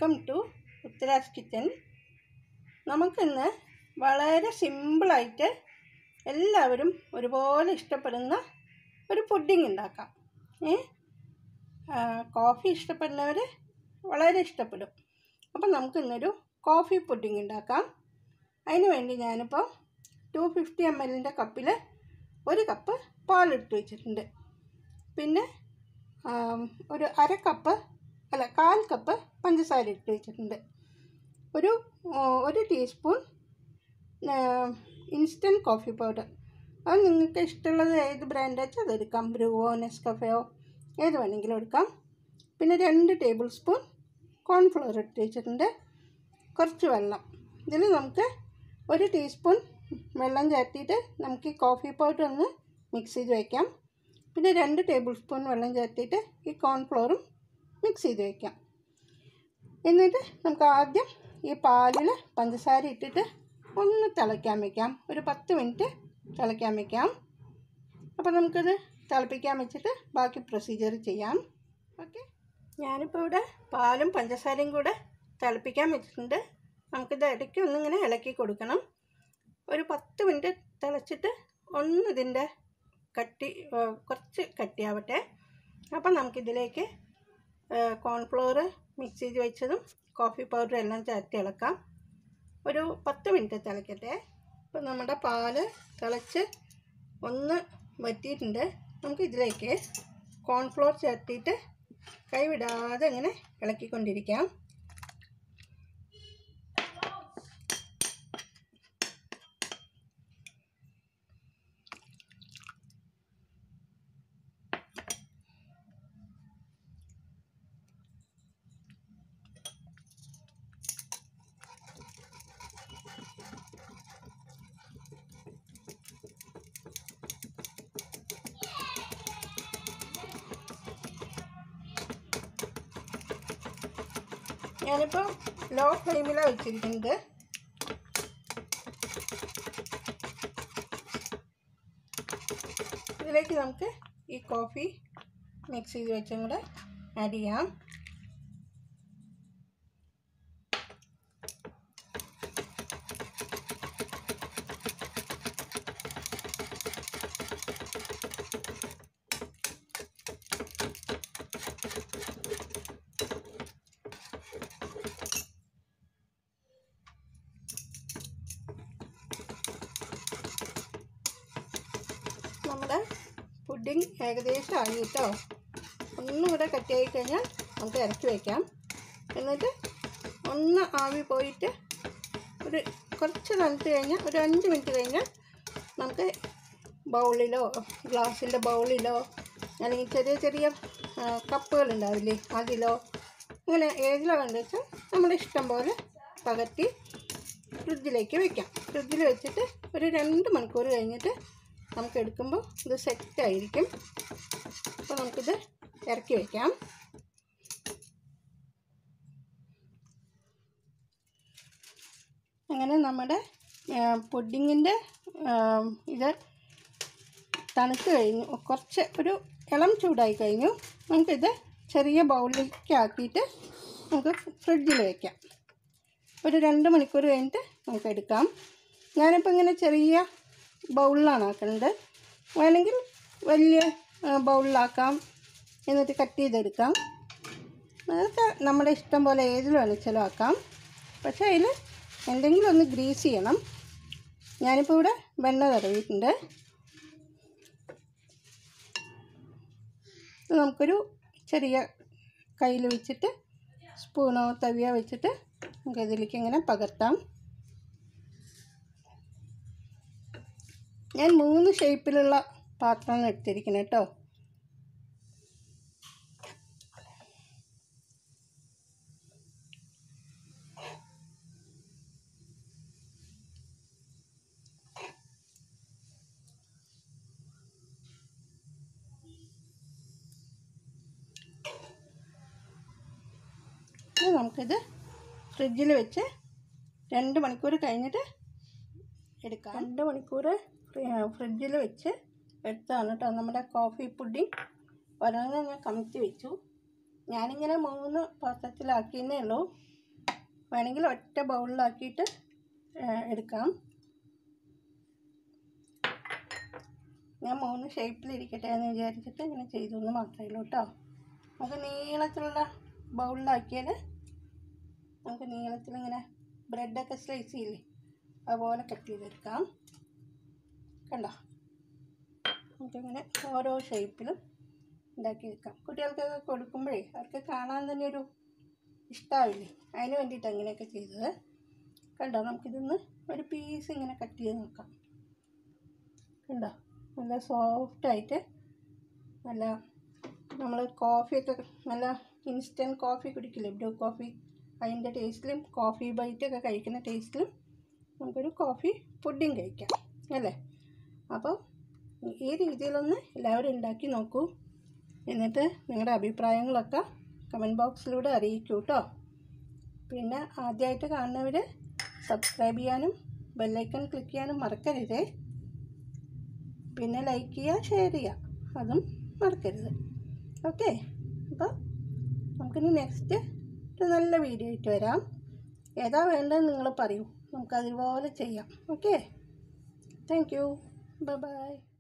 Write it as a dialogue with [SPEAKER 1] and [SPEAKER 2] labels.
[SPEAKER 1] welcome to ഉത്തരാസ് kitchen നമുക്കിന്ന് വളരെ സിമ്പിളായിട്ട് എല്ലാവരും ഒരുപോലെ ഇഷ്ടപ്പെടുന്ന ഒരു പുഡിംഗ് ഉണ്ടാക്കാം ഏ ആ, കോഫി ഇഷ്ടപ്പെടുന്നവർ വളരെ ഇഷ്ടപ്പെടും അപ്പം നമുക്കിന്നൊരു കോഫി പുഡിംഗ് ഉണ്ടാക്കാം അതിന് വേണ്ടി ഞാനിപ്പോൾ ടു ഫിഫ്റ്റി എം എല്ലിൻ്റെ കപ്പിൽ ഒരു കപ്പ് പാലിട്ട് വെച്ചിട്ടുണ്ട് പിന്നെ ആം, ഒരു അര കപ്പ് അല്ല കാൽ കപ്പ് പഞ്ചസാര ഇട്ട് വെച്ചിട്ടുണ്ട് ഒരു ആ, ഒരു ടീസ്പൂൺ ഇൻസ്റ്റൻറ്റ് കോഫി പൗഡർ അത് നിങ്ങൾക്ക് ഇഷ്ടമുള്ളത് ഏത് ബ്രാൻഡ് വെച്ചാൽ അതെടുക്കാം ബ്രൂവോ നെസ്കഫയോ ഏത് വേണമെങ്കിലും എടുക്കാം പിന്നെ രണ്ട് ടേബിൾ സ്പൂൺ കോൺഫ്ലവർ ഇട്ട് വെച്ചിട്ടുണ്ട് കുറച്ച് വെള്ളം ഇതിൽ നമുക്ക് ഒരു ടീസ്പൂൺ വെള്ളം ചേർത്തിയിട്ട് നമുക്ക് ഈ കോഫി പൗഡർ ഒന്ന് മിക്സ് ചെയ്ത് വയ്ക്കാം പിന്നെ രണ്ട് ടേബിൾ സ്പൂൺ വെള്ളം ചേർത്തിട്ട് ഈ കോൺഫ്ലോറും മിക്സ് ചെയ്ത് വയ്ക്കാം എന്നിട്ട് നമുക്ക് ആദ്യം ഈ പാലിൽ പഞ്ചസാര ഇട്ടിട്ട് ഒന്ന് തിളയ്ക്കാൻ വയ്ക്കാം ഒരു പത്ത് മിനിറ്റ് തിളയ്ക്കാൻ വയ്ക്കാം അപ്പോൾ നമുക്കിത് തിളപ്പിക്കാൻ വെച്ചിട്ട് ബാക്കി പ്രൊസീജിയർ ചെയ്യാം ഓക്കെ ഞാനിപ്പോൾ ഇവിടെ പാലും പഞ്ചസാരയും കൂടെ തിളപ്പിക്കാൻ വെച്ചിട്ടുണ്ട് നമുക്കിത് ഇടയ്ക്ക് ഒന്നിങ്ങനെ ഇളക്കി കൊടുക്കണം ഒരു പത്ത് മിനിറ്റ് തിളച്ചിട്ട് ഒന്ന് ഇതിൻ്റെ കട്ടി ആ, കുറച്ച് കട്ടിയാവട്ടെ അപ്പം നമുക്കിതിലേക്ക് കോൺഫ്ലോർ മിക്സ് ചെയ്ത് വെച്ചതും കോഫി പൗഡറും എല്ലാം ചേർത്ത് ഇളക്കാം ഒരു പത്ത് മിനിറ്റ് തിളക്കട്ടെ ഇപ്പം നമ്മുടെ പാല് തിളച്ച് ഒന്ന് വറ്റിയിട്ടുണ്ട് നമുക്ക് ഇതിലേക്ക് കോൺഫ്ലോർ ചേർത്തിട്ട് കൈവിടാതെ ഇങ്ങനെ ഇളക്കിക്കൊണ്ടിരിക്കാം ഞാനിപ്പോൾ ലോ ഫ്ലെയിമിലാണ് വെച്ചിരിക്കുന്നത് ഇതിലേക്ക് നമുക്ക് ഈ കോഫി മിക്സ് ചെയ്ത് വെച്ചും കൂടെ ആഡ് ചെയ്യാം നമ്മുടെ പുഡിംഗ് ഏകദേശം ആയി കേട്ടോ ഒന്നും കൂടെ കട്ടിയായി കഴിഞ്ഞാൽ നമുക്ക് ഇറക്കി വയ്ക്കാം എന്നിട്ട് ഒന്ന് ആവി പോയിട്ട് ഒരു കുറച്ച് തണുത്ത് കഴിഞ്ഞാൽ ഒരു അഞ്ച് മിനിറ്റ് കഴിഞ്ഞാൽ നമുക്ക് ബൗളിലോ ഗ്ലാസിൻ്റെ ബൗളിലോ അല്ലെങ്കിൽ ചെറിയ ചെറിയ കപ്പുകൾ ഉണ്ടാവില്ലേ അതിലോ അങ്ങനെ ഏതിലോ കണ്ടു വെച്ചാൽ നമ്മുടെ ഇഷ്ടം പോലെ പകർത്തി ഫ്രിഡ്ജിലേക്ക് വെക്കാം ഫ്രിഡ്ജിൽ വെച്ചിട്ട് ഒരു രണ്ട് മണിക്കൂർ കഴിഞ്ഞിട്ട് നമുക്ക് എടുക്കുമ്പോൾ ഇത് സെറ്റായിരിക്കും അപ്പോൾ നമുക്കിത് ഇറക്കി വയ്ക്കാം അങ്ങനെ നമ്മുടെ പുഡിങ്ങിൻ്റെ ഇത് തണുത്ത് കഴിഞ്ഞു കുറച്ച് ഒരു ഇളം ചൂടായി കഴിഞ്ഞു നമുക്കിത് ചെറിയ ബൗളിലേക്ക് ആക്കിയിട്ട് നമുക്ക് ഫ്രിഡ്ജിൽ വയ്ക്കാം ഒരു രണ്ട് മണിക്കൂർ കഴിഞ്ഞിട്ട് നമുക്ക് എടുക്കാം ഞാനിപ്പോൾ ഇങ്ങനെ ചെറിയ ബൗളിലാണ് ആക്കുന്നത് വേണമെങ്കിൽ വലിയ ആ, ബൗളിലാക്കാം എന്നിട്ട് കട്ട് ചെയ്തെടുക്കാം അതൊക്കെ നമ്മുടെ ഇഷ്ടം പോലെ ഏതിൽ വേണിച്ചാലും ആക്കാം പക്ഷേ അതിൽ എന്തെങ്കിലും ഒന്ന് ഗ്രീസ് ചെയ്യണം ഞാനിപ്പോൾ ഇവിടെ വെണ്ണ തടവിയിട്ടുണ്ട് ഇത് നമുക്കൊരു ചെറിയ കയ്യിൽ വെച്ചിട്ട് സ്പൂണോ തവിയോ വെച്ചിട്ട് നമുക്ക് ഇതിലേക്ക് ഇങ്ങനെ പകർത്താം ഞാൻ മൂന്ന് ഷേപ്പിലുള്ള പാത്രമാണ് എടുത്തിരിക്കുന്നത് കേട്ടോ ഇനി നമുക്കിത് ഫ്രിഡ്ജിൽ വെച്ച് രണ്ട് മണിക്കൂർ കഴിഞ്ഞിട്ട് എടുക്കാം രണ്ട് മണിക്കൂർ ഫ്രിഡ്ജിൽ വെച്ച് എടുത്തതാണ് കേട്ടോ നമ്മുടെ കോഫി പുഡിംഗ് ഒരെണ്ണം ഞാൻ കമത്തി വെച്ചു ഞാനിങ്ങനെ മൂന്ന് പാത്രത്തിലാക്കിയെന്നേ ഉള്ളൂ വേണമെങ്കിൽ ഒറ്റ ബൗളിലാക്കിയിട്ട് എടുക്കാം ഞാൻ മൂന്ന് ഷേപ്പിലിരിക്കട്ടെ എന്ന് വിചാരിച്ചിട്ട് ഇങ്ങനെ ചെയ്തു എന്ന് മാത്രമേ ഉള്ളൂ കേട്ടോ നമുക്ക് നീളത്തിലുള്ള ബൗളിലാക്കിയാൽ നമുക്ക് നീളത്തിലിങ്ങനെ ബ്രെഡൊക്കെ സ്ലൈസ് ചെയ്യില്ലേ അതുപോലെ കട്ട് ചെയ്തെടുക്കാം കണ്ടോ നമുക്കിങ്ങനെ ഓരോ ഷേപ്പിലും ഉണ്ടാക്കിയെടുക്കാം കുട്ടികൾക്കൊക്കെ കൊടുക്കുമ്പോഴേ അവർക്ക് കാണാൻ തന്നെ ഒരു ഇഷ്ടമാവില്ലേ അതിന് വേണ്ടിയിട്ട് അങ്ങനെയൊക്കെ ചെയ്തത് കണ്ടോ നമുക്കിതൊന്ന് ഒരു പീസ് ഇങ്ങനെ കട്ട് ചെയ്ത് നോക്കാം കണ്ടോ നല്ല സോഫ്റ്റായിട്ട് നല്ല നമ്മൾ കോഫിയൊക്കെ നല്ല ഇൻസ്റ്റൻറ്റ് കോഫി കുടിക്കില്ലേ ബ്രൂ കോഫി അതിൻ്റെ ടേസ്റ്റിലും കോഫി ബൈറ്റൊക്കെ കഴിക്കുന്ന ടേസ്റ്റിലും നമുക്കൊരു കോഫി പുഡിങ് കഴിക്കാം അല്ലേ അപ്പോൾ ഈ രീതിയിലൊന്ന് എല്ലാവരും ഉണ്ടാക്കി നോക്കൂ എന്നിട്ട് നിങ്ങളുടെ അഭിപ്രായങ്ങളൊക്കെ കമൻറ്റ് ബോക്സിലൂടെ അറിയിക്കൂ കേട്ടോ പിന്നെ ആദ്യമായിട്ട് കാണുന്നവർ സബ്സ്ക്രൈബ് ചെയ്യാനും ബെല്ലൈക്കൺ ക്ലിക്ക് ചെയ്യാനും മറക്കരുതേ പിന്നെ ലൈക്ക് ചെയ്യുക ഷെയർ ചെയ്യുക അതും മറക്കരുത് ഓക്കെ അപ്പോൾ നമുക്കിനി നെക്സ്റ്റ് ഒരു നല്ല വീഡിയോ ആയിട്ട് വരാം ഏതാ വേണ്ടത് നിങ്ങൾ പറയൂ നമുക്കതുപോലെ ചെയ്യാം okay thank you bye by